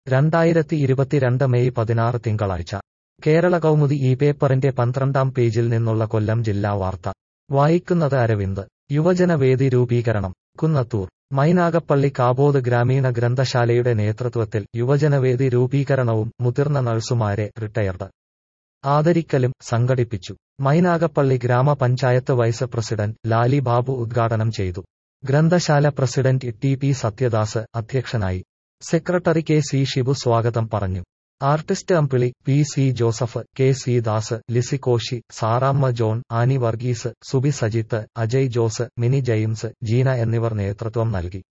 രണ്ടായിരത്തി ഇരുപത്തിരണ്ട് മെയ് പതിനാറ് തിങ്കളാഴ്ച കേരള കൗമുദി ഈ പേപ്പറിന്റെ പന്ത്രണ്ടാം പേജിൽ നിന്നുള്ള കൊല്ലം ജില്ലാ വാർത്ത വായിക്കുന്നത് അരവിന്ദ് യുവജനവേദി രൂപീകരണം കുന്നത്തൂർ മൈനാഗപ്പള്ളി കാബോത് ഗ്രാമീണ ഗ്രന്ഥശാലയുടെ നേതൃത്വത്തിൽ യുവജനവേദി രൂപീകരണവും മുതിർന്ന നഴ്സുമാരെ റിട്ടയർഡ് ആദരിക്കലും സംഘടിപ്പിച്ചു മൈനാഗപ്പള്ളി ഗ്രാമപഞ്ചായത്ത് വൈസ് പ്രസിഡന്റ് ലാലി ബാബു ഉദ്ഘാടനം ചെയ്തു ഗ്രന്ഥശാല പ്രസിഡന്റ് ടി പി സത്യദാസ് അധ്യക്ഷനായി സെക്രട്ടറി കെ സി ഷിബു സ്വാഗതം പറഞ്ഞു artist Ambili P C Joseph K C Das Lissy Koshy Saramma John Annie Varghese Subi Sajith Ajay Jose Mini James Jeena എന്നിവർ നേതൃത്വം നൽകി